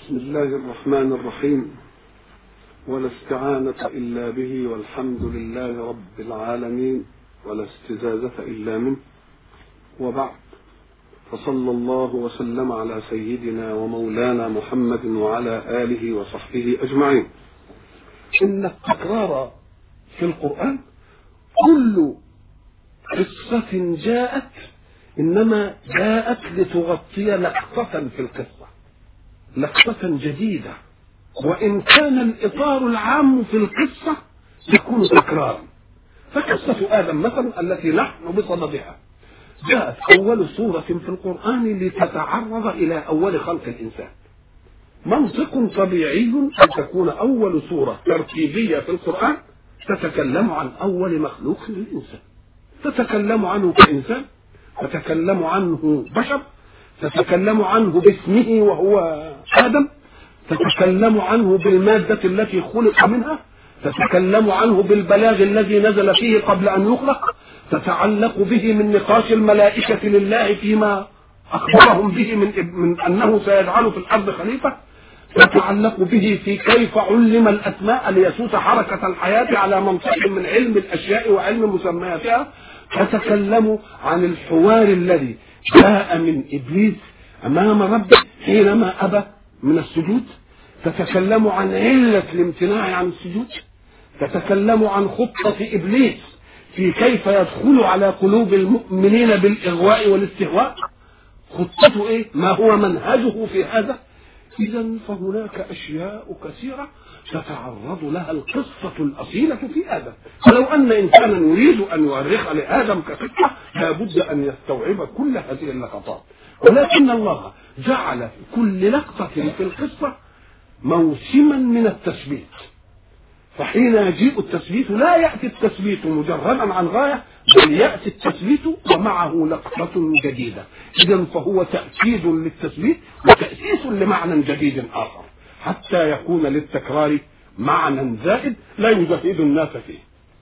بسم الله الرحمن الرحيم ولا استعانة إلا به والحمد لله رب العالمين ولا استزازة إلا منه وبعد فصلى الله وسلم على سيدنا ومولانا محمد وعلى آله وصحبه أجمعين إن التكرار في القرآن كل قصة جاءت إنما جاءت لتغطي لقطة في القصة لقطة جديدة وإن كان الإطار العام في القصة يكون تكرارا فقصة آدم مثلا التي نحن بصددها جاءت أول سورة في القرآن لتتعرض إلى أول خلق الإنسان منطق طبيعي أن تكون أول سورة ترتيبية في القرآن تتكلم عن أول مخلوق للإنسان تتكلم عنه كإنسان تتكلم عنه بشر تتكلم عنه باسمه وهو آدم تتكلم عنه بالمادة التي خلق منها تتكلم عنه بالبلاغ الذي نزل فيه قبل أن يخلق تتعلق به من نقاش الملائكة لله فيما أخبرهم به من, من أنه سيجعل في الأرض خليفة تتعلق به في كيف علم الأسماء ليسوس حركة الحياة على منطق من علم الأشياء وعلم مسمياتها تتكلم عن الحوار الذي جاء من إبليس أمام ربه حينما أبى من السجود تتكلم عن علة الامتناع عن السجود تتكلم عن خطة إبليس في كيف يدخل على قلوب المؤمنين بالإغواء والاستهواء خطته إيه ما هو منهجه في هذا إذا فهناك أشياء كثيرة تتعرض لها القصة الأصيلة في آدم فلو أن إنسانا يريد أن يؤرخ لآدم كقصة لابد أن يستوعب كل هذه اللقطات ولكن الله جعل في كل لقطة في القصة موسما من التثبيت فحين يجيء التثبيت لا يأتي التثبيت مجردا عن غاية بل يأتي التثبيت ومعه لقطة جديدة إذا فهو تأكيد للتثبيت وتأسيس لمعنى جديد آخر حتى يكون للتكرار معنى زائد لا يزهد الناس فيه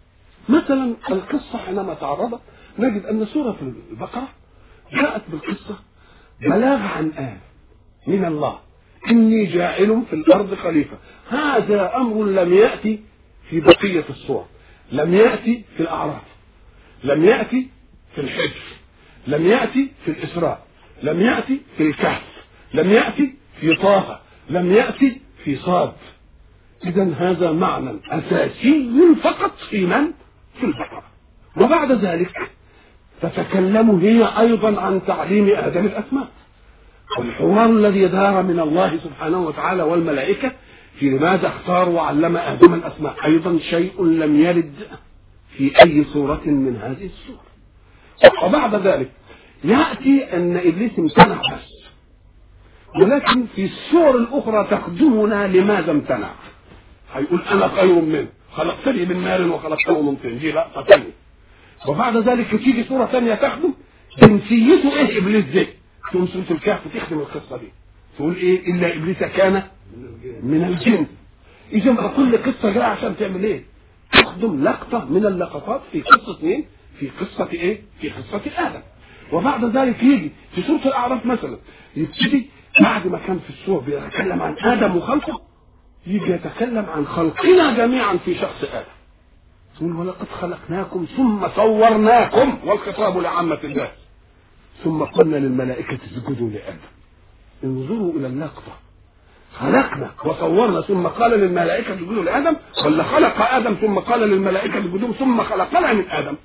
مثلا القصة حينما تعرضت نجد أن سورة البقرة جاءت بالقصة بلاغ عن آن من الله إني جاعل في الأرض خليفة هذا أمر لم يأتي في بقية الصور لم يأتي في الأعراف لم يأتي في الحجر لم يأتي في الإسراء لم يأتي في الكهف لم يأتي في طه لم يأتي في صاد إذا هذا معنى أساسي فقط في من؟ في البقرة وبعد ذلك تتكلم هي أيضا عن تعليم آدم الأسماء والحوار الذي دار من الله سبحانه وتعالى والملائكة في لماذا اختار وعلم آدم الأسماء أيضا شيء لم يرد في أي صورة من هذه الصور وبعد ذلك يأتي أن إبليس امتنع بس ولكن في الصور الأخرى تخدمنا لماذا امتنع هيقول أنا خير منه خلقتني من نار وخلقته من طين دي لا ثانية وبعد ذلك تيجي صورة ثانية تخدم جنسيته إيه إبليس ده تقوم سورة الكهف تخدم القصة دي تقول إيه إلا إبليس كان من الجن إذا كل قصة جاية عشان تعمل إيه؟ تخدم لقطة من اللقطات في قصة مين؟ في قصة إيه؟ في قصة آدم وبعد ذلك يجي في سورة الأعراف مثلا يبتدي بعد ما كان في السور بيتكلم عن آدم وخلقه يجي يتكلم عن خلقنا جميعا في شخص آدم يقول ولقد خلقناكم ثم صورناكم والخطاب لعامة الناس ثم قلنا للملائكة اسجدوا لآدم انظروا إلى اللقطة خلقنا وصورنا ثم قال للملائكة اسجدوا لآدم ولا خلق آدم ثم قال للملائكة اسجدوا ثم خلقنا من آدم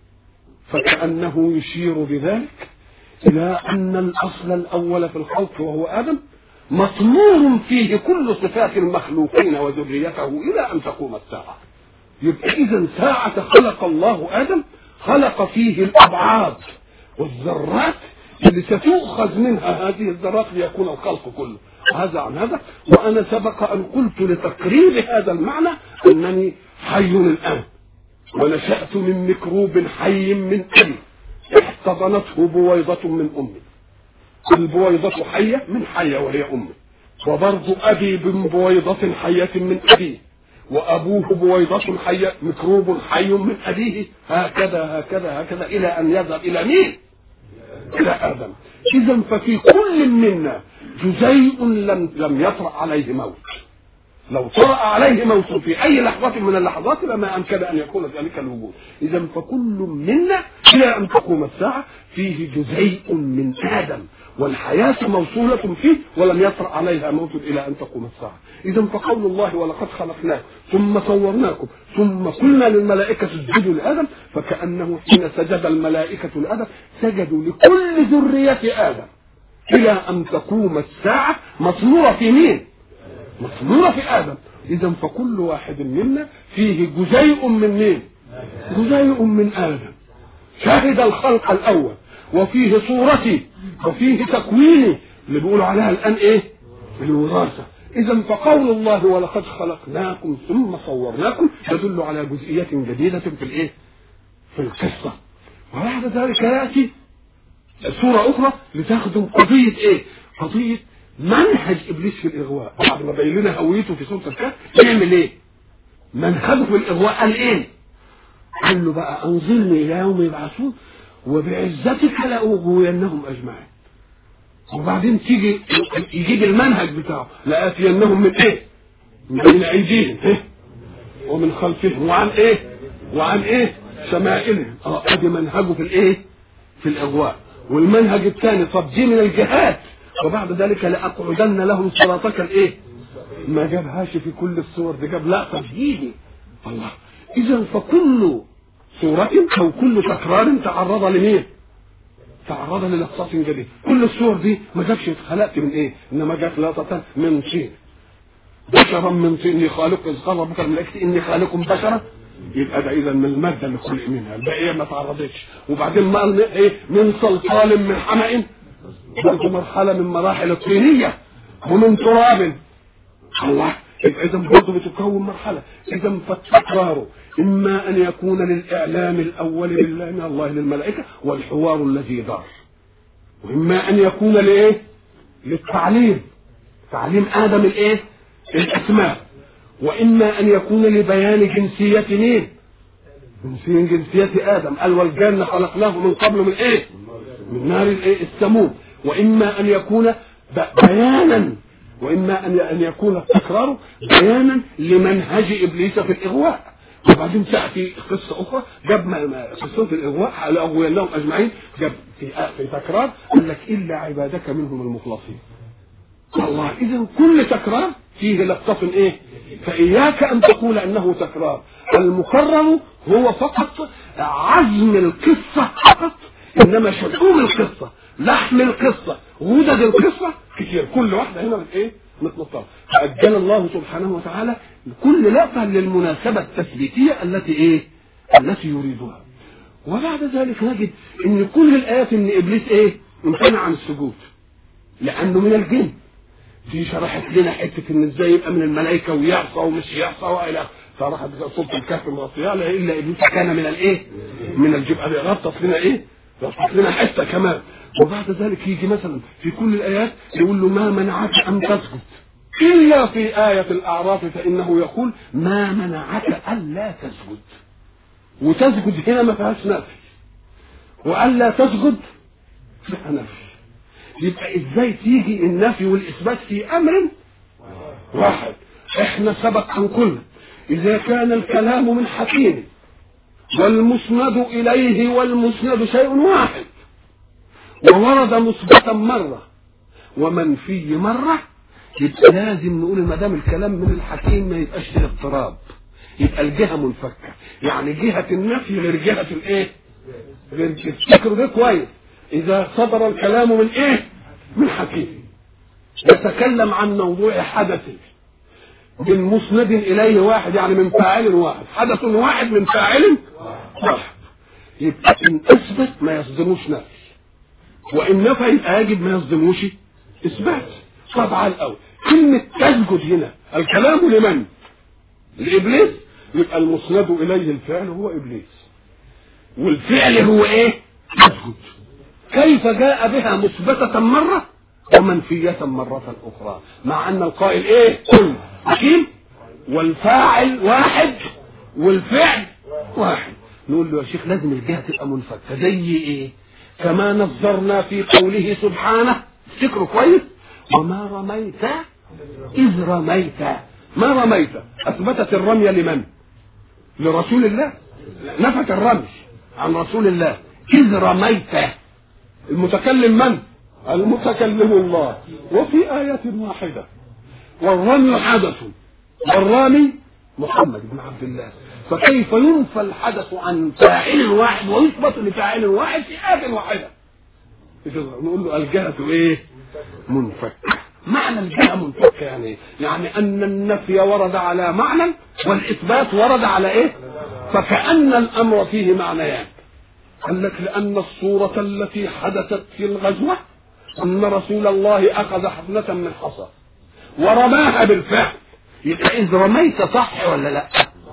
فكأنه يشير بذلك إلى أن الأصل الأول في الخلق وهو آدم مطمور فيه كل صفات المخلوقين وذريته إلى أن تقوم الساعة يبقى إذا ساعة خلق الله آدم خلق فيه الأبعاد والذرات اللي ستؤخذ منها هذه الذرات ليكون الخلق كله هذا عن هذا وأنا سبق أن قلت لتقريب هذا المعنى أنني حي الآن ونشأت من ميكروب حي من أبي احتضنته بويضة من أمي البويضة حية من حية وهي أمي وبرضو أبي من بويضة حية من أبيه وأبوه بويضة حية ميكروب حي من أبيه هكذا هكذا هكذا إلى أن يذهب إلى مين؟ إلى آدم إذا ففي كل منا جزيء لم لم يطرأ عليه موت لو طرأ عليه موت في أي لحظة من اللحظات لما أمكن أن يكون ذلك الوجود إذا فكل منا إلى أن تقوم الساعة فيه جزيء من آدم والحياة موصولة فيه ولم يطرأ عليها موت إلى أن تقوم الساعة إذا فقول الله ولقد خلقناكم ثم صورناكم ثم قلنا للملائكة اسجدوا لآدم فكأنه حين سجد الملائكة لآدم سجدوا لكل ذرية آدم إلى أن تقوم الساعة مصنورة في مين؟ مصنورة في آدم إذا فكل واحد منا فيه جزيء من مين؟ جزيء من آدم شهد الخلق الأول وفيه صورتي وفيه تكويني اللي بيقولوا عليها الآن إيه؟ الوراثة إذا فقول الله ولقد خلقناكم ثم صورناكم يدل على جزئية جديدة في الإيه؟ في القصة وبعد ذلك يأتي صورة أخرى لتخدم قضية إيه؟ قضية منهج إبليس في الإغواء بعد ما بين لنا هويته في سورة الكهف يعمل إيه؟ منهجه في الإغواء قال إيه؟ قال له بقى أنظرني إلى يوم يبعثون وبعزتك لأغوينهم أجمعين وبعدين تيجي يجيب المنهج بتاعه لآتينهم من إيه؟ من بين أيديهم إيه؟ ومن خلفهم وعن إيه؟ وعن إيه؟ شمائلهم اه ادي منهجه في الايه؟ في الاغواء والمنهج الثاني طب دي من الجهاد وبعد ذلك لاقعدن لهم صراطك الايه؟ ما جابهاش في كل الصور دي جاب لا تفجيري الله اذا فكل صورة او كل تكرار تعرض لمين؟ تعرض للقطات جديد كل الصور دي ما جابش اتخلقت من ايه؟ انما جات لقطة من طين بشرا من طين اني خالق اذ قال ربك الملائكة اني خالق بشرا يبقى ده اذا من الماده اللي خلق منها البقيه ما تعرضتش وبعدين ما قال ايه من صلصال من حمأ برضه مرحله من مراحل الطينيه ومن تراب الله يبقى اذا برضه بتكون مرحله اذا فالتكرار اما ان يكون للاعلام الاول بالله من الله للملائكه والحوار الذي دار واما ان يكون لايه؟ للتعليم تعليم ادم الايه؟ الاسماء واما ان يكون لبيان جنسيه مين؟ من جنسية آدم قال والجنة خلقناه من قبل من إيه؟ من نار الإيه؟ السموم وإما أن يكون بيانا وإما أن أن يكون التكرار بيانا لمنهج إبليس في الإغواء وبعدين تأتي قصة أخرى جاب قصة الإغواء لأغوينهم أجمعين جاب في في تكرار قال لك إلا عبادك منهم المخلصين الله إذا كل تكرار فيه لقطة إيه؟ فإياك أن تقول أنه تكرار المكرر هو فقط عزم القصة فقط إنما شؤون القصة لحم القصة غدد القصة كتير كل واحدة هنا إيه؟ متنطرة فأجل الله سبحانه وتعالى كل لقطة للمناسبة التثبيتية التي إيه؟ التي يريدها وبعد ذلك نجد ان كل الايات ان ابليس ايه امتنع عن السجود لانه من الجن دي شرحت لنا حته ان ازاي يبقى من الملائكه ويعصى ومش يعصى والى فراحت سوره الكهف مغطيه الا ابليس كان من الايه؟ من الجبهه غطت لنا ايه؟ غطت لنا حته كمان وبعد ذلك يجي مثلا في كل الايات يقول له ما منعك ان تسجد الا في ايه الاعراف فانه يقول ما منعك الا تسجد وتسجد هنا ما فيهاش نفي والا تسجد فيها نفي يبقى ازاي تيجي النفي والاثبات في امر واحد احنا سبق ان قلنا اذا كان الكلام من حكيم والمسند اليه والمسند شيء واحد وورد مثبتا مره ومنفي مره يبقى لازم نقول ما دام الكلام من الحكيم ما يبقاش فيه اضطراب يبقى الجهه منفكه يعني جهه النفي غير جهه الايه؟ غير افتكروا ده كويس اذا صدر الكلام من ايه؟ من حكيم يتكلم عن موضوع حدث من مسند اليه واحد يعني من فاعل واحد حدث واحد من فاعل واحد يبقى ان اثبت ما يصدموش نفي وان نفى يبقى يجب ما يصدموش اثبات طبعا الاول كلمه تسجد هنا الكلام لمن؟ لابليس يبقى المسند اليه الفعل هو ابليس والفعل هو ايه؟ تسجد كيف جاء بها مثبتة مرة ومنفية مرة أخرى مع أن القائل إيه كل حكيم والفاعل واحد والفعل واحد نقول له يا شيخ لازم الجهة تبقى منفكة زي إيه كما نظرنا في قوله سبحانه افتكروا كويس وما رميت إذ رميت ما رميت أثبتت الرمي لمن؟ لرسول الله نفت الرمي عن رسول الله إذ رميت المتكلم من؟ المتكلم الله وفي آية واحدة والرمي حدث والرامي محمد بن عبد الله فكيف ينفى الحدث عن فاعل واحد ويثبت لفاعل واحد في آية واحدة نقول له الجهة ايه منفكة معنى الجهة منفكة يعني ايه يعني ان النفي ورد على معنى والاثبات ورد على ايه فكأن الامر فيه معنيان قال لك لان الصورة التي حدثت في الغزوة ان رسول الله اخذ حفنة من حصى ورماها بالفعل يبقى اذ رميت صح ولا لا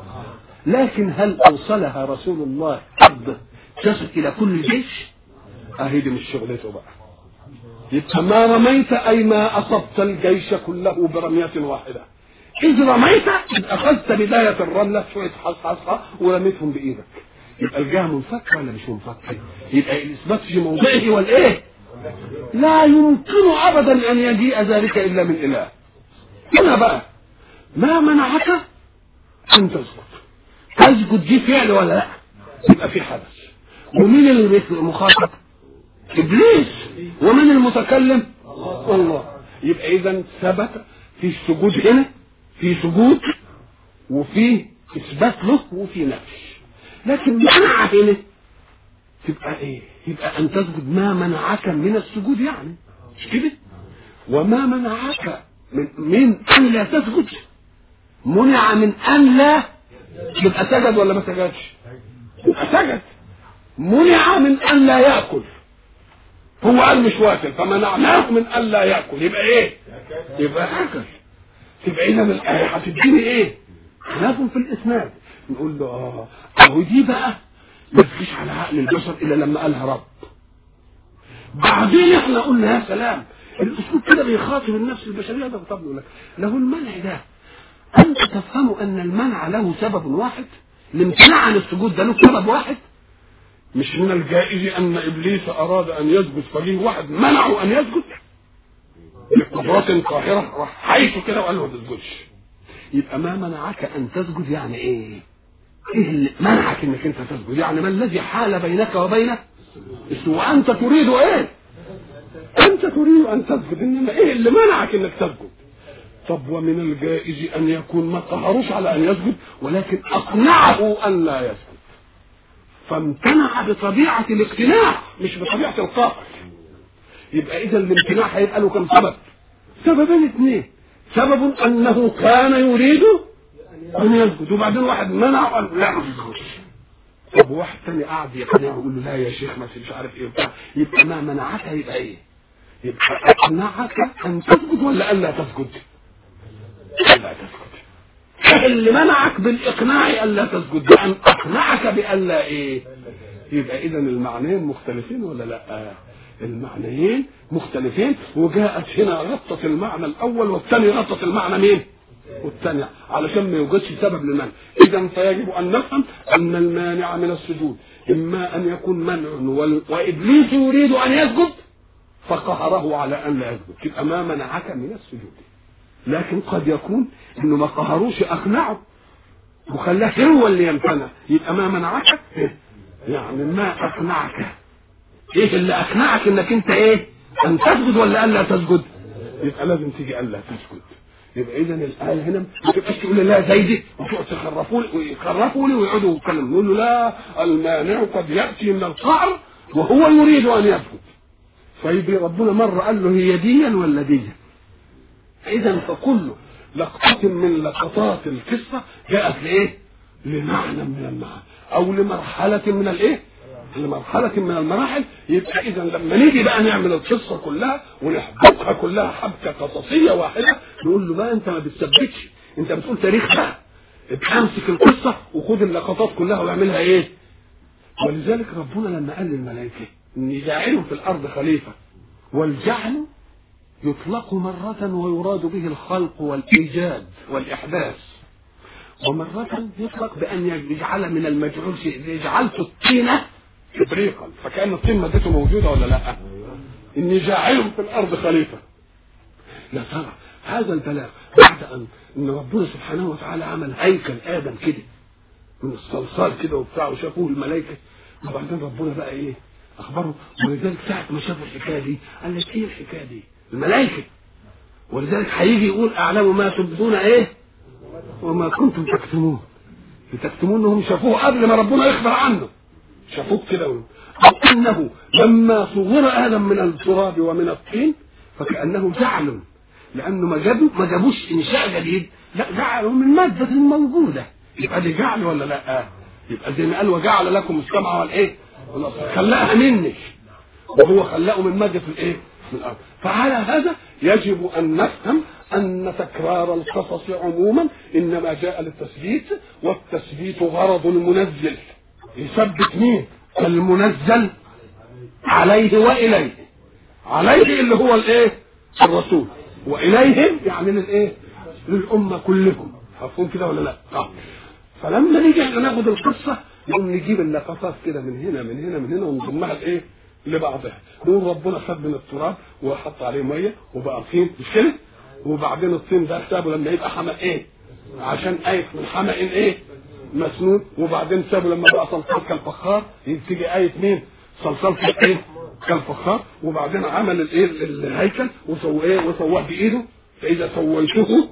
لكن هل اوصلها رسول الله عبده تصل الى كل الجيش اهي دي مش شغلته بقى يبقى ما رميت اي ما اصبت الجيش كله برمية واحدة اذ رميت إذ اخذت بداية الرملة شوية حصحصة ورميتهم بايدك يبقى الجهة منفكة ولا مش منفكة يبقى الاثبات في موضعه والايه لا يمكن ابدا ان يجيء ذلك الا من اله هنا بقى ما منعك ان تسجد تسجد دي فعل ولا لا يبقى في حدث ومين اللي مخاطب ابليس ومن المتكلم الله يبقى اذا ثبت في السجود هنا في سجود وفي اثبات له وفي نفي لكن منع هنا تبقى ايه يبقى ان تسجد ما منعك من السجود يعني مش كده وما منعك من من ان لا تسجد منع من ان لا يبقى سجد ولا ما سجدش يبقى سجد منع من ان لا ياكل هو قال مش واكل فمنعناه من ان لا ياكل يبقى ايه يبقى اكل تبقى اذا الايه هتديني ايه خلاف في الاسناد نقول له اه اهو دي بقى ما تجيش على عقل البشر الا لما قالها رب بعدين احنا قلنا يا سلام الاسلوب كده بيخاطب النفس البشريه ده طب يقول لك له المنع ده انت تفهم ان المنع له سبب واحد الامتناع عن السجود ده له سبب واحد مش من الجائز ان ابليس اراد ان يسجد فجيه واحد منعه ان يسجد بقدرات قاهره راح حيث كده وقال له ما تسجدش يبقى ما منعك ان تسجد يعني ايه؟ ايه اللي منعك انك انت تسجد؟ يعني ما الذي حال بينك وبينه؟ وانت تريد ايه؟ انت تريد ان تسجد انما ايه اللي منعك انك تسجد؟ طب ومن الجائز ان يكون ما قهروش على ان يسجد ولكن اقنعه ان لا يسجد فامتنع بطبيعة الاقتناع مش بطبيعة القهر يبقى إذا الامتناع هيبقى له كم سبب؟ سببين اثنين سبب أنه كان يريد أن يسجد وبعدين واحد منع وقال لا ما تسجدش طب واحد تاني قاعد يقنعه يقول له لا يا شيخ ما مش عارف ايه وبتاع يبقى ما منعك يبقى ايه؟ يبقى اقنعك ان تسجد ولا الا تسجد؟ الا تسجد اللي منعك بالاقناع الا تسجد بان اقنعك بالا ايه يبقى اذا المعنيين مختلفين ولا لا المعنيين مختلفين وجاءت هنا غطت المعنى الاول والثاني غطت المعنى مين والثاني علشان ما يوجدش سبب للمنع اذا فيجب ان نفهم ان المانع من السجود اما ان يكون منع وابليس يريد ان يسجد فقهره على ان لا يسجد يبقى ما منعك من السجود لكن قد يكون انه ما قهروش اقنعه وخلاه هو اللي يمتنع يبقى ما منعك يعني ما اقنعك ايه اللي اقنعك انك انت ايه ان تسجد ولا الا تسجد يبقى لازم تيجي الا تسجد يبقى اذا الايه هنا ما تبقاش تقول لي لا زيدي وتقعد تخرفوا لي ويخرفوا لي ويقعدوا يتكلموا نقول له لا المانع قد ياتي من القعر وهو يريد ان يسجد فيجي ربنا مره قال له هي ديا ولا ديا اذا فكل لقطة من لقطات القصة جاءت لايه؟ لمعنى من المعنى او لمرحلة من الايه؟ لمرحلة من المراحل يبقى اذا لما نيجي بقى نعمل القصة كلها ونحبكها كلها حبكة قصصية واحدة نقول له بقى انت ما بتثبتش انت بتقول تاريخ بقى ابقى امسك القصة وخد اللقطات كلها واعملها ايه؟ ولذلك ربنا لما قال للملائكة اني جاعل في الارض خليفة والجعل يطلق مرة ويراد به الخلق والإيجاد والإحداث ومرة يطلق بأن يجعل من المجعول شيء جعلت الطينة إبريقا فكأن الطين مادته موجودة ولا لا؟ إني جاعل في الأرض خليفة يا ترى هذا البلاغ بعد ان ان ربنا سبحانه وتعالى عمل هيكل ادم كده من الصلصال كده وبتاع وشافوه الملائكه وبعدين ربنا بقى ايه اخبره ولذلك ساعه ما شافوا الحكايه دي قال لك ايه الحكايه دي الملائكه ولذلك هيجي يقول اعلم ما تبدون ايه وما كنتم تكتمون بتكتمون انهم شافوه قبل ما ربنا يخبر عنه شافوه كده او انه لما صغر ادم من التراب ومن الطين فكانه جعل لانه ما جابوا ما جابوش انشاء جديد لا جعلوا من ماده موجوده يبقى دي جعل ولا لا يبقى زي ما قال وجعل لكم السمع والايه والابصار خلقها مني وهو خلقه من ماده الايه من الارض فعلى هذا يجب ان نفهم ان تكرار القصص عموما انما جاء للتثبيت والتثبيت غرض المنزل يثبت مين المنزل عليه واليه عليه اللي هو الايه الرسول واليهم يعني للايه للامه كلهم مفهوم كده ولا لا اه فلما نيجي احنا ناخد القصه نقوم نجيب اللقطات كده من هنا من هنا من هنا ونضمها لايه لبعضها نقول ربنا خد من التراب وحط عليه ميه وبقى طين مش كده وبعدين الطين ده سابه لما يبقى حمأ ايه عشان ايت من حمأ ايه مسنون وبعدين سابه لما بقى صلصال كالفخار تيجي ايه مين صلصال كايه كالفخار وبعدين عمل الايه الهيكل وسواه ايه وسواه بايده فاذا سويته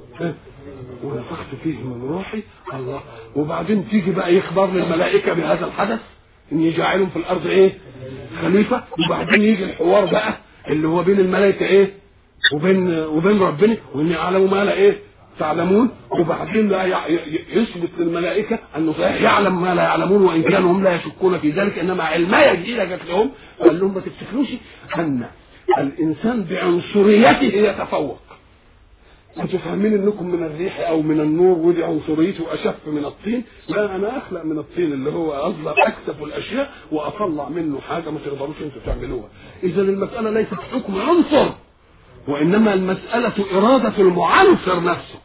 ونفخت فيه من روحي الله وبعدين تيجي بقى يخبر للملائكه بهذا الحدث اني جاعلهم في الارض ايه خليفه وبعدين يجي الحوار بقى اللي هو بين الملائكه ايه وبين وبين ربنا واني اعلم ما لا ايه تعلمون وبعدين بقى يثبت للملائكه انه صحيح يعلم ما لا يعلمون وان كانوا هم لا يشكون في ذلك انما علمايه جديده جت لهم قال لهم ما تفتكروش ان الانسان بعنصريته يتفوق انتوا فاهمين انكم من الريح او من النور ودي عنصريته اشف من الطين لا انا اخلق من الطين اللي هو اصغر اكثف الاشياء واطلع منه حاجه ما تقدروش انتوا تعملوها اذا المساله ليست حكم عنصر وانما المساله اراده المعنصر نفسه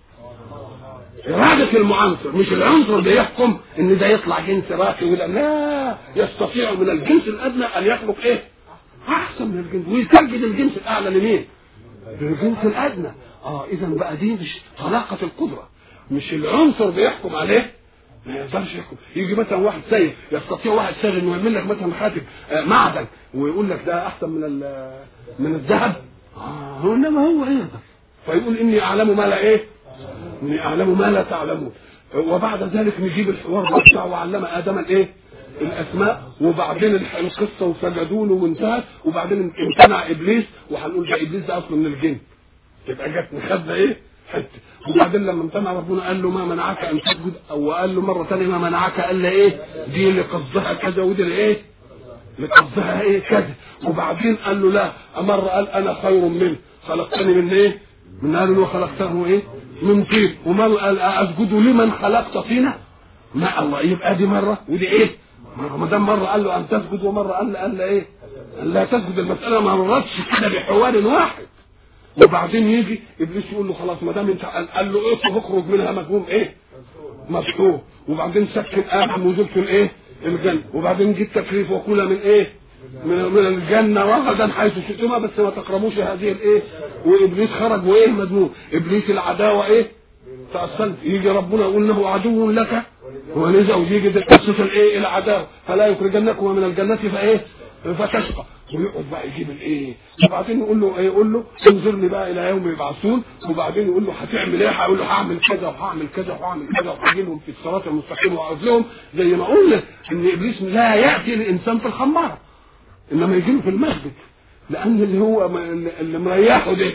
إرادة المعنصر مش العنصر بيحكم إن ده يطلع جنس راقي ولا لا يستطيع من الجنس الأدنى أن يخلق إيه؟ أحسن من الجنس ويسجد الجنس الأعلى لمين؟ للجنس الأدنى اه اذا بقى دي مش طلاقه القدره مش العنصر بيحكم عليه ما يقدرش يحكم يجي مثلا واحد سيد يستطيع واحد سيد انه يعمل لك مثلا خاتم آه معدن ويقول لك ده احسن من من الذهب اه انما هو ايه فيقول اني اعلم ما لا ايه اني اعلم ما لا تعلمون وبعد ذلك نجيب الحوار بتاعه وعلم ادم الايه الاسماء وبعدين القصه وسجدوا له وانتهت وبعدين امتنع ابليس وهنقول ده ابليس ده اصلا من الجن يبقى جت خدنا ايه حته وبعدين لما امتنع ربنا قال له ما منعك ان تسجد او قال له مره ثانيه ما منعك قال له ايه دي لقصدها كذا ودي لايه لقصدها ايه كذا وبعدين قال له لا مره قال انا خير منه خلقتني من ايه من قال له خلقته ايه من طين ومره قال اسجد لمن خلقت طينه ما الله يبقى دي مره ودي ايه ما دام مره قال له ان تسجد ومره قال له قال له ايه قال لا تسجد المساله ما مرتش كده بحوار واحد وبعدين يجي ابليس يقول له خلاص ما دام انت قال له ايه اخرج منها مفهوم ايه؟ مفتوح وبعدين سكن ادم وزلت الايه؟ الجنه وبعدين جه التكليف وكل من ايه؟ من من الجنه رغدا حيث شئتما بس ما تقربوش هذه الايه؟ وابليس خرج وايه مذموم ابليس العداوه ايه؟ تأصلت يجي ربنا يقول له عدو لك ولذا ويجي قصه الايه؟ العداوه فلا يخرجنكما من الجنه فايه؟ فتشقى ويقعد بقى يجيب الايه وبعدين يقول له ايه يقول له انظرني بقى الى يوم يبعثون وبعدين يقول له هتعمل ايه هيقول له هعمل كذا وهعمل كذا وهعمل كذا وهجي لهم في الصراط المستقيم واقعد لهم زي ما قلنا ان ابليس لا ياتي الانسان في الخماره انما يجي له في المسجد لان اللي هو اللي مريحه ده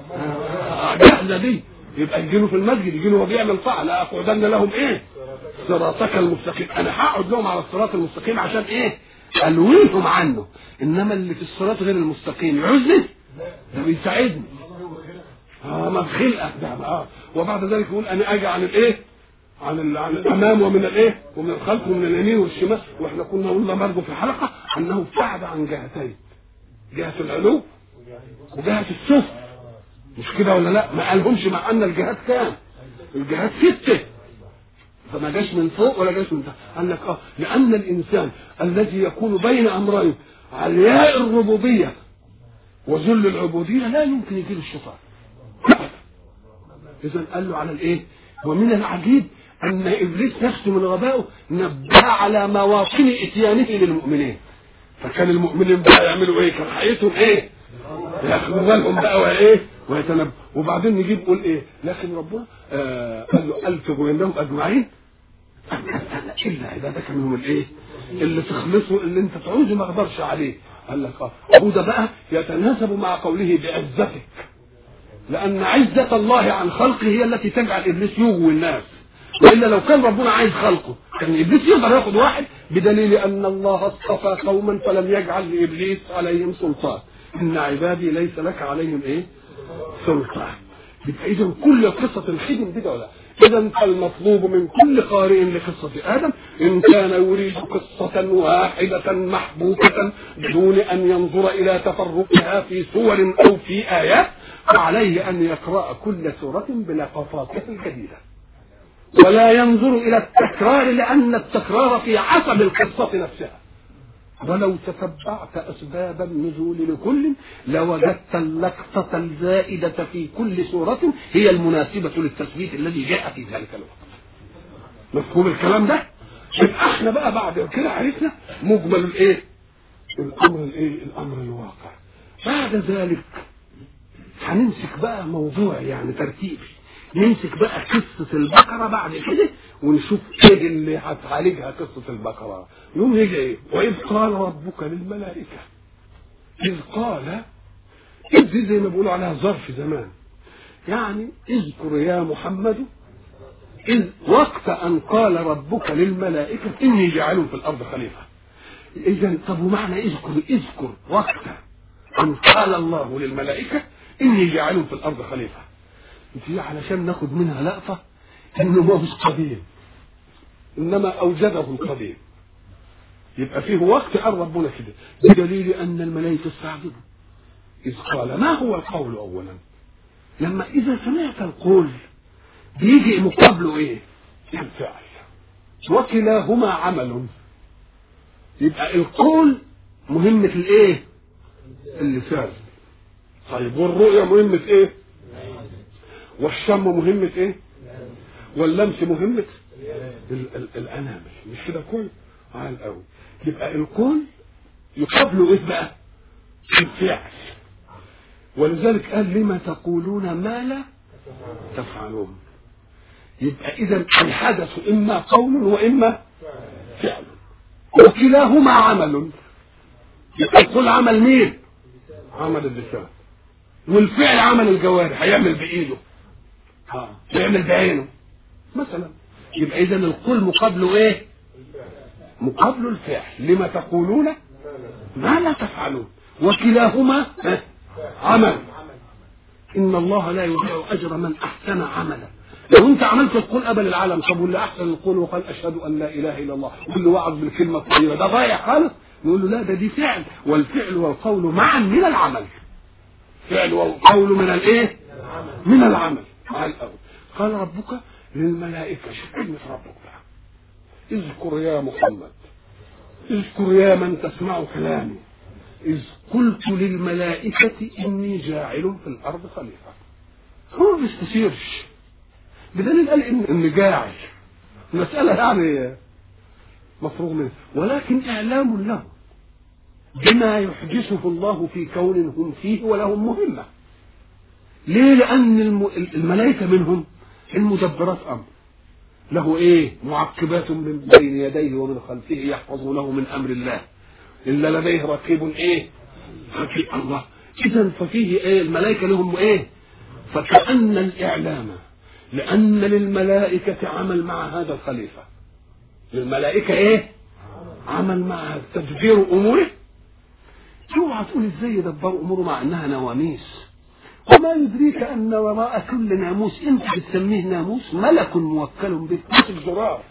جاهزه دي يبقى يجي له في المسجد يجي له وهو بيعمل طاعه لا اقعدن لهم ايه صراطك المستقيم انا هقعد لهم على الصراط المستقيم عشان ايه الويهم عنه انما اللي في الصراط غير المستقيم يعوزني ده بيساعدني اه ما خلقه ده اه وبعد ذلك يقول انا اجي عن الايه عن ال... عن الامام ومن الايه ومن الخلف ومن اليمين والشمال واحنا كنا قلنا برضه في الحلقه انه ابتعد عن جهتين جهه العلو وجهه السفل مش كده ولا لا ما قالهمش مع ان الجهات كام الجهات سته فما جاش من فوق ولا جاش من تحت قال لك اه لان الانسان الذي يكون بين امرين علياء الربوبيه وذل العبوديه لا يمكن يجي له الشيطان اذا قال له على الايه ومن العجيب ان ابليس نفسه من غبائه نبه على مواطن اتيانه للمؤمنين فكان المؤمنين بقى يعملوا ايه كان حقيقتهم ايه ياخدوا بالهم بقى وايه ويتنبه وبعدين نجيب نقول ايه لكن ربنا آه قال له الف بينهم اجمعين الا عبادك منهم الايه اللي تخلصه اللي انت تعوزه ما اقدرش عليه قال لك اه هو ده بقى يتناسب مع قوله بعزتك لان عزه الله عن خلقه هي التي تجعل ابليس يغوي الناس والا لو كان ربنا عايز خلقه كان ابليس يقدر ياخد واحد بدليل ان الله اصطفى قوما فلم يجعل لابليس عليهم سلطان ان عبادي ليس لك عليهم ايه سلطان يبقى اذا كل قصه الخدم دي ولا اذا فالمطلوب من كل قارئ لقصه ادم ان كان يريد قصه واحده محبوكه بدون ان ينظر الى تفرقها في سور او في ايات فعليه ان يقرا كل سوره بلقطاتها الجديده ولا ينظر الى التكرار لان التكرار في عصب القصه نفسها ولو تتبعت اسباب النزول لكل لوجدت اللقطه الزائده في كل سوره هي المناسبه للتثبيت الذي جاء في ذلك الوقت مفهوم الكلام ده يبقى احنا بقى بعد كده عرفنا مجمل الايه الامر الايه الامر الواقع بعد ذلك هنمسك بقى موضوع يعني ترتيبي نمسك بقى قصة البقرة بعد كده ونشوف ايه اللي هتعالجها قصة البقرة يوم يجي ايه وإذ قال ربك للملائكة إذ قال إذ دي زي ما بيقولوا عليها ظرف زمان يعني اذكر يا محمد إذ وقت أن قال ربك للملائكة إني جاعل في الأرض خليفة إذا طب ومعنى اذكر اذكر وقت أن قال الله للملائكة إني جاعل في الأرض خليفة دي علشان ناخد منها لقطة انه ما هوش قديم انما اوجده القديم يبقى فيه وقت قال ربنا كده بدليل ان الملائكه استعجبوا اذ قال ما هو القول اولا لما اذا سمعت القول بيجي مقابله ايه الفعل وكلاهما عمل يبقى القول مهمة الايه اللسان طيب والرؤية مهمة ايه والشم مهمة ايه واللمس مهمة ال- ال- الانامل مش كده كل عال قوي يبقى الكل يقابله ايه بقى الفعل ولذلك قال لما تقولون ما لا تفعلون يبقى اذا الحدث اما قول واما فعل وكلاهما عمل يبقى القول عمل مين عمل اللسان والفعل عمل الجوارح هيعمل بايده ها يعمل بعينه مثلا يبقى اذا القول مقابله ايه مقابله الفعل لما تقولون ما لا تفعلون وكلاهما ها، عمل ان الله لا يضيع اجر من احسن عملا لو انت عملت القول قبل العالم طب واللي احسن القول وقال اشهد ان لا اله الا الله واللي وعظ بالكلمه الطيبه ده ضايع خالص نقول له لا ده دي فعل والفعل والقول معا من العمل فعل والقول من الايه من العمل مع الاول قال ربك للملائكه شوف كلمه ربك بقى اذكر يا محمد اذكر يا من تسمع كلامي إذ قلت للملائكة إني جاعل في الأرض خليفة هو ما بيستثيرش بدليل قال إن إن جاعل المسألة يعني مفروغ منها ولكن إعلام له بما يحدثه الله في كون هم فيه ولهم مهمة ليه لأن الم- الملائكة منهم المدبرات أمر له إيه معقبات من بين يديه ومن خلفه يحفظونه من أمر الله إلا لديه رقيب إيه رقيب الله إذا ففيه إيه الملائكة لهم إيه فكأن الإعلام لأن للملائكة عمل مع هذا الخليفة للملائكة إيه عمل مع تدبير أموره اوعى تقول ازاي يدبروا اموره مع انها نواميس وما يدريك ان وراء كل ناموس انت بتسميه ناموس ملك موكل به ماسك زرار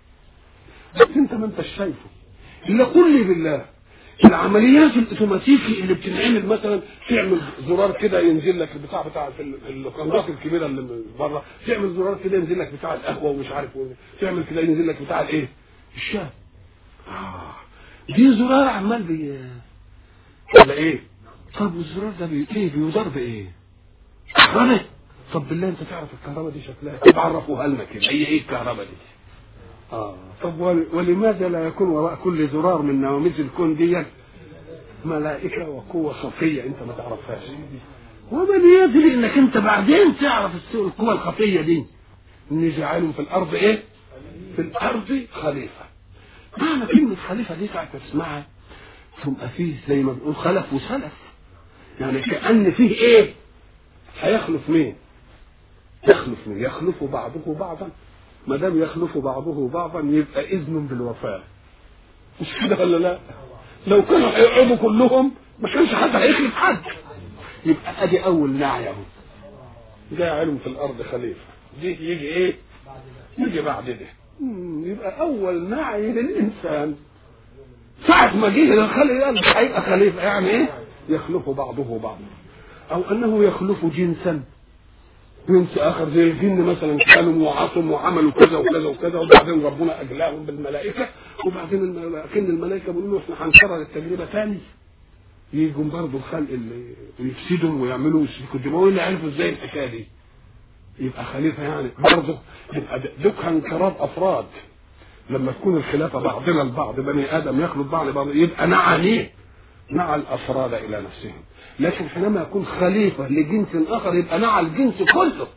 بس انت ما انتش شايفه الا قل لي بالله العمليات الاوتوماتيكي اللي بتنعمل مثلا تعمل زرار كده ينزل لك البتاع بتاع في ال- القنوات الكبيره اللي من بره تعمل زرار كده ينزل لك بتاع القهوه ومش عارف ايه تعمل كده ينزل لك بتاع الايه الشاي آه. دي زرار عمال بي ولا ايه طب والزرار ده بي... ايه بيدار بايه كهرباء طب بالله انت تعرف الكهرباء دي شكلها طب عرفوها لنا كده هي ايه الكهرباء دي اه طب ول- ولماذا لا يكون وراء كل زرار من نواميس الكون دي ملائكه وقوه خفيه انت ما تعرفهاش ومن يدري انك انت بعدين تعرف السوء- القوى الخفيه دي اني جعلهم في الارض ايه في الارض خليفه معنى كلمه خليفه دي ساعه تسمعها تبقى فيه زي ما بنقول خلف وسلف يعني كأن فيه ايه هيخلف مين يخلف مين يخلف بعضه بعضا ما دام يخلف بعضه بعضا يبقى اذن بالوفاء مش كده ولا لا لو كانوا هيقعدوا كلهم ما كانش حد هيخلف حد يبقى ادي اول نعي اهو جاعل في الارض خليفه دي يجي ايه يجي بعد ده مم، يبقى اول نعي للانسان ساعة ما جه الخلق قال هيبقى خليفة يعني ايه؟ يخلف بعضه بعضا أو أنه يخلف جنسا جنس آخر زي الجن مثلا كانوا وعصوا وعملوا كذا وكذا وكذا وبعدين ربنا أجلاهم بالملائكة وبعدين الملائكة الملائكة بيقولوا له احنا هنكرر التجربة تاني يجوا برضه الخلق اللي يفسدوا ويعملوا يسفكوا الدماء واللي عرفوا ازاي الحكايه دي يبقى خليفه يعني برضه يبقى دكها انقراض افراد لما تكون الخلافة بعضنا البعض بني آدم يخلط بعض بعض يبقى نعى ليه؟ نعى الأفراد إلى نفسهم لكن حينما يكون خليفة لجنس آخر يبقى نعى الجنس كله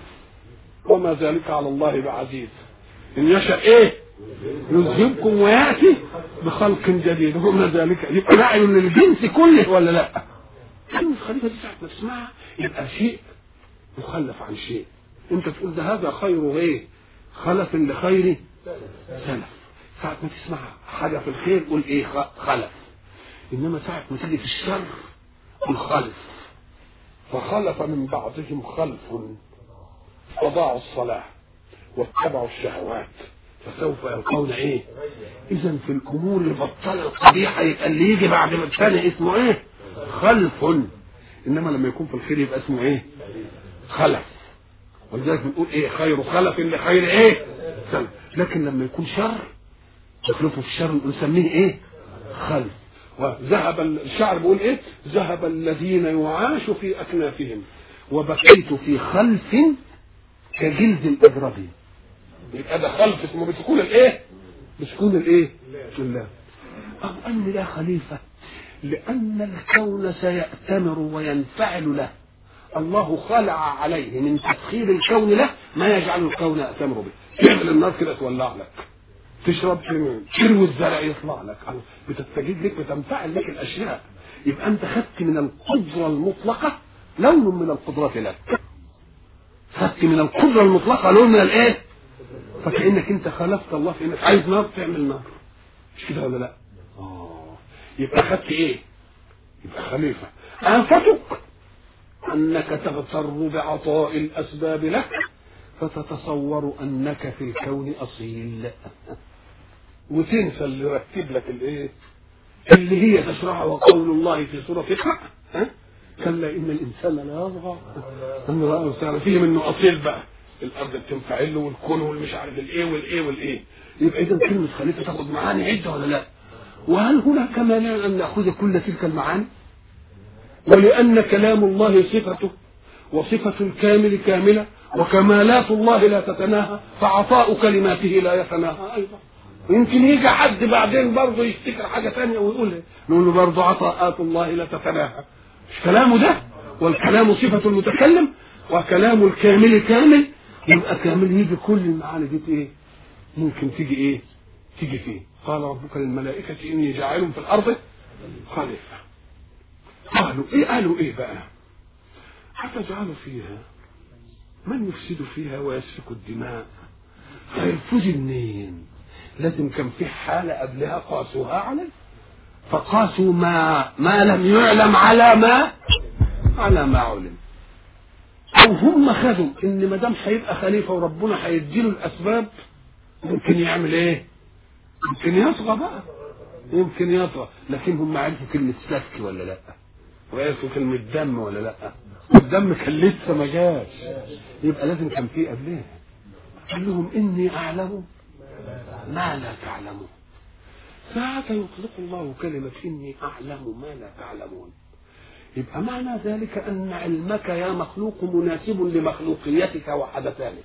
وما ذلك على الله بعزيز إن يشاء إيه؟ يذهبكم ويأتي بخلق جديد وما ذلك يبقى نعي للجنس كله ولا لا؟ كلمة خليفة دي ساعة ما تسمعها يبقى شيء مخلف عن شيء انت تقول ده هذا خير ايه خلف لخير سلف ساعة ما تسمع حاجة في الخير قول ايه خ- خلف انما ساعة ما تيجي في الشر قول خلف فخلف من بعضهم خلف وضاعوا الصلاة واتبعوا الشهوات فسوف يلقون ايه اذا في الامور البطالة القبيحة يبقى اللي يجي بعد ما الثاني اسمه ايه خلف انما لما يكون في الخير يبقى اسمه ايه خلف ولذلك بنقول ايه خير خلف لخير ايه سلف لكن لما يكون شر يخلفه في الشر نسميه ايه خلف وذهب الشعر بيقول ايه ذهب الذين يعاش في اكنافهم وبقيت في خلف كجلد الاجربي يبقى ده خلف اسمه بسكون الايه بسكون الايه الله او ان لا خليفه لان الكون سيأتمر وينفعل له الله خلع عليه من تسخير الكون له ما يجعل الكون يأتمر به تعمل النار كده تولع لك تشرب تروي الزرع يطلع لك أو بتستجيب لك بتنفعل لك الاشياء يبقى انت خدت من القدره المطلقه لون من القدرات لك خدت من القدره المطلقه لون من الايه فكانك انت خالفت الله في انك عايز نار تعمل نار مش كده ولا لا اه يبقى خدت ايه يبقى خليفه انفتك انك تغتر بعطاء الاسباب لك فتتصور انك في الكون اصيل وتنسى اللي رتب لك الايه اللي هي تشرحها وقول الله في سوره اقرا ها كلا ان الانسان لا يطغى ان راه استغنى فيه منه اصيل بقى الارض بتنفعل له والكون والمش عارف الايه والايه والايه يبقى اذا كلمه خليفه تاخذ معاني عده ولا لا وهل هناك مانع ان ناخذ كل تلك المعاني ولان كلام الله صفته وصفه الكامل كامله وكمالات الله لا تتناهى فعطاء كلماته لا يتناهى ايضا يمكن يجي حد بعدين برضه يفتكر حاجه ثانيه ويقول نقول له برضه عطاءات الله لا تتناهى مش كلامه ده والكلام صفه المتكلم وكلام الكامل كامل يبقى كامل يجي كل المعاني دي ايه ممكن تيجي ايه تيجي فيه قال ربك للملائكة إني جاعل في الأرض خليفة قالوا إيه قالوا إيه بقى أتجعل فيها من يفسد فيها ويسفك الدماء هيفوز منين لازم كان في حالة قبلها قاسوها عليه فقاسوا ما ما لم يعلم على ما على ما علم او هم خدوا ان ما دام هيبقى خليفه وربنا هيديله الاسباب ممكن يعمل ايه؟ يمكن يطغى بقى يمكن يطغى لكن هم عرفوا كلمه سفك ولا لا؟ وعرفوا كلمه دم ولا لا؟ الدم كان لسه ما جاش يبقى لازم كان في قبلها قال لهم اني اعلم ما لا تعلمون ساعة يطلق الله كلمة إني أعلم ما لا تعلمون يبقى معنى ذلك أن علمك يا مخلوق مناسب لمخلوقيتك وحدثانك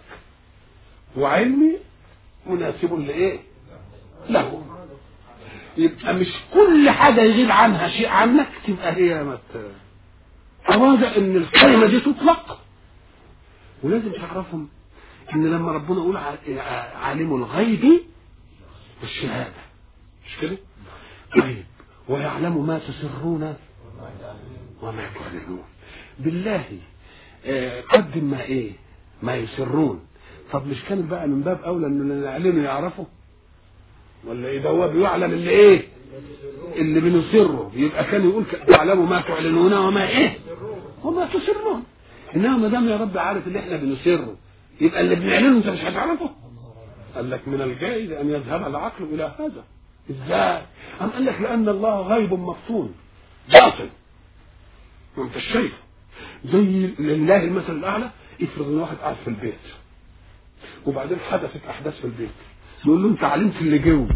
وعلمي مناسب لإيه؟ له يبقى مش كل حاجة يغيب عنها شيء عنك تبقى هي مت... أراد أن الكلمة دي تطلق ولازم تعرفهم ان لما ربنا يقول عالم الغيب والشهاده مش كده؟ طيب ويعلم ما تسرون وما تعلنون بالله آه قدم ما ايه؟ ما يسرون طب مش كان بقى من باب اولى ان اللي يعلنوا يعرفوا؟ ولا ايه ده هو بيعلم اللي ايه؟ اللي بنسره يبقى كان يقول تعلموا ما تعلنون وما ايه؟ وما تسرون انما ما دام يا رب عارف اللي احنا بنسره يبقى اللي بنعلنه انت مش هتعرفه قال لك من الجائز ان يذهب العقل الى هذا ازاي ام قال لك لان الله غيب مبطون باطن ما انت شايفه زي لله المثل الاعلى افرض ان واحد قاعد في البيت وبعدين حدثت احداث في البيت يقول له انت علمت اللي جوه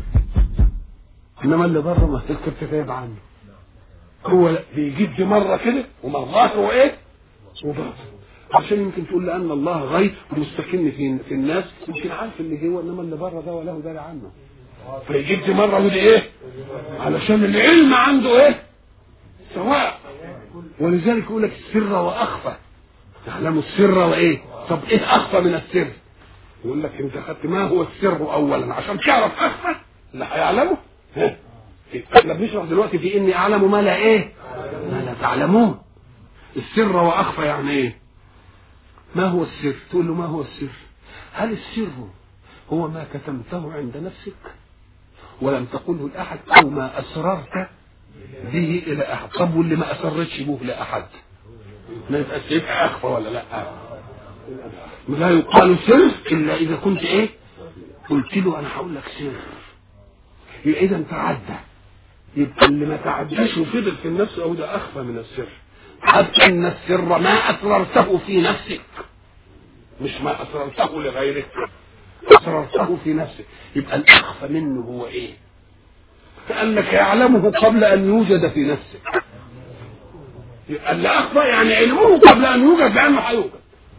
انما اللي بره ما كنت غايب عنه هو بيجيب دي مره كده ومرات هو ايه وباطن عشان يمكن تقول لان الله غيب مستكن في في الناس يمكن عارف اللي جوه انما اللي بره ده وله داري عنه فيجيب دي مره ودي ايه علشان العلم عنده ايه سواء ولذلك يقول لك السر واخفى تعلم السر وايه طب ايه اخفى من السر يقول لك انت خدت ما هو السر اولا عشان تعرف اخفى اللي هيعلمه ها احنا بنشرح دلوقتي في اني اعلم ما لا ايه ما لا تعلمون السر واخفى يعني ايه ما هو السر تقول له ما هو السر هل السر هو ما كتمته عند نفسك ولم تقله لأحد أو ما أسررت به إلى أحد طب واللي ما أسرتش به لأحد ما يبقى يبقى أخفى ولا لا لا يقال سر إلا إذا كنت إيه قلت له أنا هقول لك سر يبقى إذا تعدى يبقى اللي ما تعداش وفضل في النفس أو ده أخفى من السر حتى ان السر ما اسررته في نفسك مش ما اسررته لغيرك اسررته في نفسك يبقى الاخفى منه هو ايه كانك يعلمه قبل ان يوجد في نفسك يبقى اللي اخفى يعني علمه قبل ان يوجد لانه هيوجد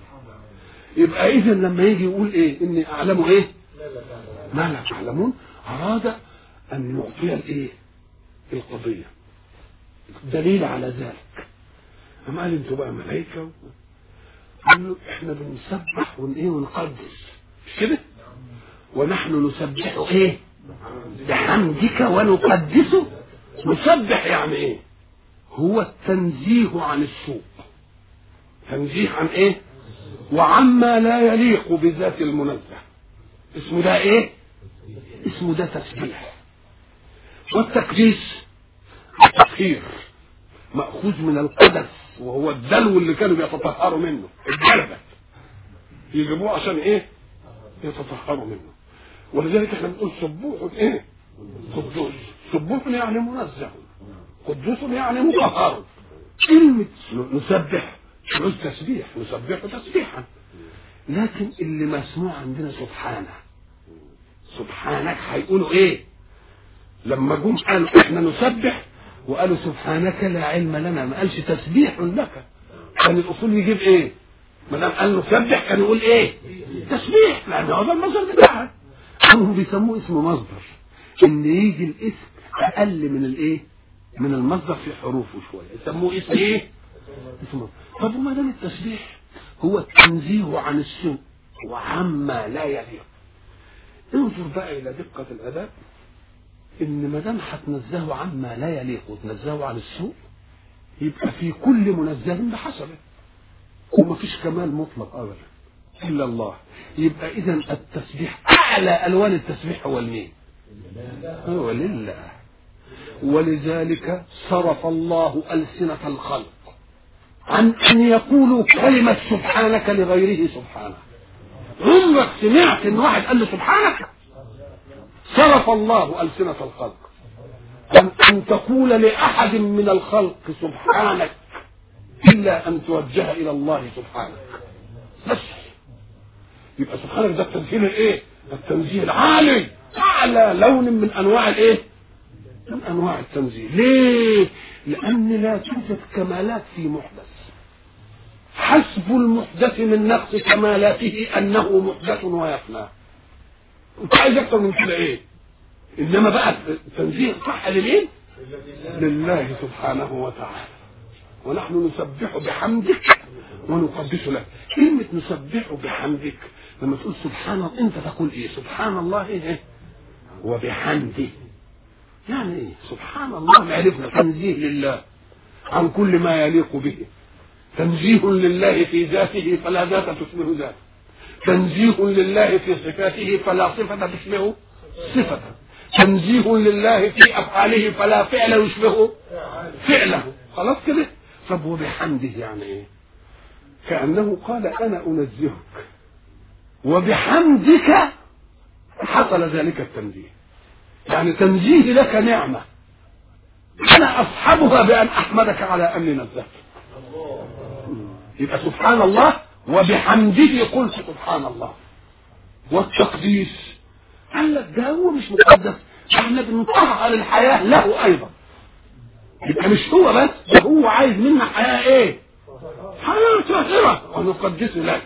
يبقى اذا لما يجي يقول ايه اني اعلم ايه ما لا تعلمون اراد ان يعطي الايه القضيه دليل على ذلك قام قال انتوا بقى ملائكه قالوا احنا بنسبح ون ايه ونقدس مش كده؟ ونحن نسبح ايه؟ بحمدك ونقدسه نسبح يعني ايه؟ هو التنزيه عن السوء تنزيه عن ايه؟ وعما لا يليق بذات المنزه اسمه ده ايه؟ اسمه ده تسبيح والتقديس التطهير مأخوذ من القدس وهو الدلو اللي كانوا بيتطهروا منه الجلبة يجيبوه عشان ايه يتطهروا منه ولذلك احنا بنقول سبوح ايه قدوس سبوح يعني منزه قدوس يعني مطهر كلمة نسبح مش تسبيح نسبح تسبيحا لكن اللي مسموع عندنا سبحانه سبحانك هيقولوا ايه لما جم قالوا احنا نسبح وقالوا سبحانك لا علم لنا ما قالش تسبيح لك كان الاصول يجيب ايه ما دام قال نسبح كان يقول ايه تسبيح لان هو ده المصدر بتاعها هم بيسموه اسم مصدر ان يجي الاسم اقل من الايه من المصدر في حروفه شويه يسموه اسم ايه اسم مصدر طب وما دام التسبيح هو التنزيه عن السوء وعما لا يليق انظر بقى الى دقه الاداء ان ما دام هتنزهه عما لا يليق وتنزهه عن السوء يبقى في كل منزه بحسبه ومفيش كمال مطلق ابدا الا الله يبقى اذا التسبيح اعلى الوان التسبيح هو المين هو لله ولذلك صرف الله السنه الخلق عن ان يقولوا كلمه سبحانك لغيره سبحانه عمرك سمعت ان واحد قال له سبحانك صرف الله ألسنة الخلق أن, أن تقول لأحد من الخلق سبحانك إلا أن توجه إلى الله سبحانك بس يبقى سبحانك ده التنزيل الإيه؟ التنزيل العالي أعلى لون من أنواع الإيه؟ من انواع التنزيه ليه لان لا توجد كمالات في محدث حسب المحدث من نقص كمالاته انه محدث ويفنى انت عايز اكتر من كده ايه انما بقى التنزيه صح لمين لله سبحانه وتعالى ونحن نسبح بحمدك ونقدس لك كلمة نسبح بحمدك لما تقول سبحان الله انت تقول ايه سبحان الله ايه وبحمده يعني ايه سبحان الله عرفنا تنزيه لله عن كل ما يليق به تنزيه لله في ذاته فلا ذات تشبه ذاته تنزيه لله في صفاته فلا صفة تشبه صفته تنزيه لله في افعاله فلا فعل يشبه فعله خلاص كده طب وبحمده يعني ايه كانه قال انا انزهك وبحمدك حصل ذلك التنزيه يعني تنزيه لك نعمه انا اصحبها بان احمدك على اني نزهت يبقى سبحان الله وبحمده قلت سبحان الله والتقديس قال لك ده هو مش مقدس احنا بنطهر الحياه له ايضا يبقى مش هو بس ده هو عايز منا حياه ايه؟ حياه طاهره ونقدس لك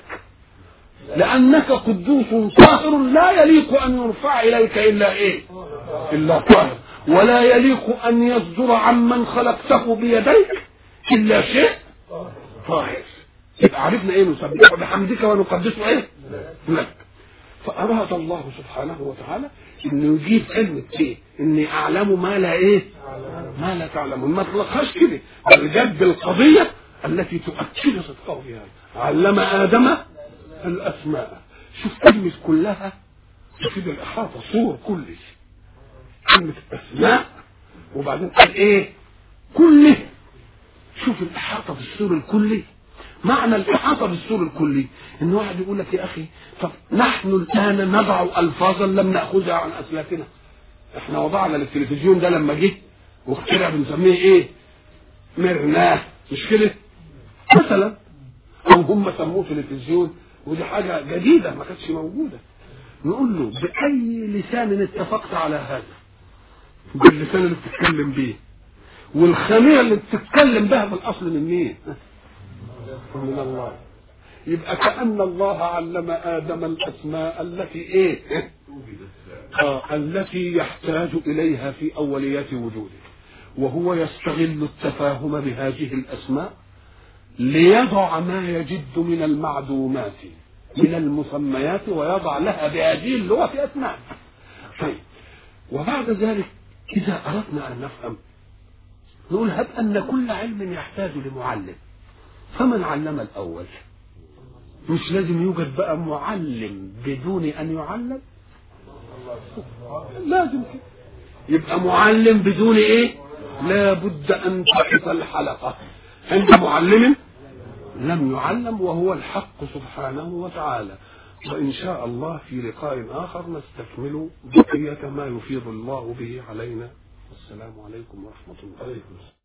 لانك قدوس طاهر لا يليق ان يرفع اليك الا ايه؟ الا طاهر ولا يليق ان يصدر عمن خلقته بيديك الا شيء طاهر يبقى عرفنا ايه نسبحه بحمدك ونقدسه ايه؟ لك فأراد الله سبحانه وتعالى إنه يجيب كلمة إيه؟ إني أعلم ما لا إيه؟ ما لا تعلمون ما تلقاش كده بل جد القضية التي تؤكد صدقه فيها علم آدم الأسماء شوف كلمة كلها تفيد الإحاطة صور كله كلمة أسماء وبعدين قال إيه؟ كله شوف الإحاطة بالسور الكلي معنى الإحاطة بالسور الكلي إن واحد يقول لك يا أخي طب نحن الآن نضع ألفاظا لم نأخذها عن أسلافنا إحنا وضعنا للتلفزيون ده لما جه واخترع بنسميه إيه؟ مرناه مش كده؟ مثلا أو هم سموه تلفزيون ودي حاجة جديدة ما كانتش موجودة نقول له بأي لسان اتفقت على هذا؟ باللسان اللي بتتكلم بيه والخميره اللي بتتكلم بها بالاصل من مين؟ من الله يبقى كأن الله علم آدم الأسماء التي إيه؟ آه التي يحتاج إليها في أوليات وجوده وهو يستغل التفاهم بهذه الأسماء ليضع ما يجد من المعدومات من المسميات ويضع لها بهذه اللغة أسماء طيب وبعد ذلك إذا أردنا أن نفهم نقول هب أن كل علم يحتاج لمعلم فمن علم الأول مش لازم يوجد بقى معلم بدون أن يعلم لازم كده يبقى معلم بدون إيه لا بد أن تقف الحلقة عند معلم لم يعلم وهو الحق سبحانه وتعالى وإن شاء الله في لقاء آخر نستكمل بقية ما يفيض الله به علينا والسلام عليكم ورحمة الله